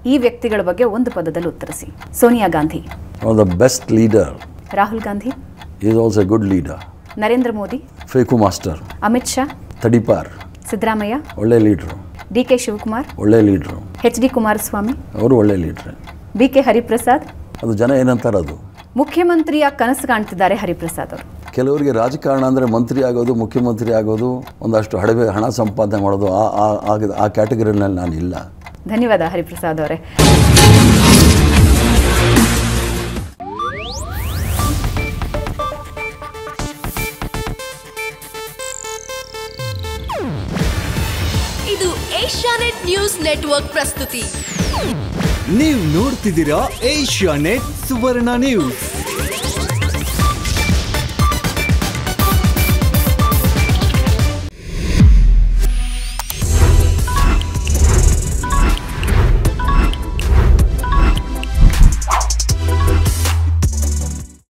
ಈ ವ್ಯಕ್ತಿಗಳ ಬಗ್ಗೆ ಒಂದು ಪದದಲ್ಲಿ ಉತ್ತರಿಸಿ Sonia Gandhi One of the best leader. Rahul Gandhi He is also a good leader. Narendra Modi ಫೇಕು ಮಾಸ್ಟರ್ ಅಮಿತ್ ಶಾ ತಡಿಪಾರ್ ಸಿದ್ದರಾಮಯ್ಯ ಒಳ್ಳೆ ಲೀಡ್ರು ಡಿ ಕೆ ಶಿವಕುಮಾರ್ ಒಳ್ಳೆ ಲೀಡ್ರು ಎಚ್ ಡಿ ಕುಮಾರಸ್ವಾಮಿ ಅವರು ಒಳ್ಳೆ ಲೀಡ್ರೆ ಬಿ ಕೆ ಹರಿಪ್ರಸಾದ್ ಅದು ಜನ ಏನಂತಾರೆ ಅದು ಮುಖ್ಯಮಂತ್ರಿಯ ಕನಸು ಕಾಣ್ತಿದ್ದಾರೆ ಹರಿಪ್ರಸಾದ್ ಅವರು ಕೆಲವರಿಗೆ ರಾಜಕಾರಣ ಅಂದರೆ ಮಂತ್ರಿ ಆಗೋದು ಮುಖ್ಯಮಂತ್ರಿ ಆಗೋದು ಒಂದಷ್ಟು ಹಡವೆ ಹಣ ಸಂಪಾದನೆ ಮಾಡೋದು ಆ ಆ- ಆ- ಆ ಕ್ಯಾಟಗರಿನಲ್ಲಿ ನಾನು ಇಲ್ಲ ಧನ್ಯವಾದ ಹರಿಪ್ರಸಾದ್ ಅವರೇ ಇದು ಏಷ್ಯಾನೆಟ್ ನ್ಯೂಸ್ ನೆಟ್ವರ್ಕ್ ಪ್ರಸ್ತುತಿ ನೀವು ನೋಡ್ತಿದ್ದೀರಾ ಏಷ್ಯಾ ನೆಟ್ ಸುವರ್ಣ ನ್ಯೂಸ್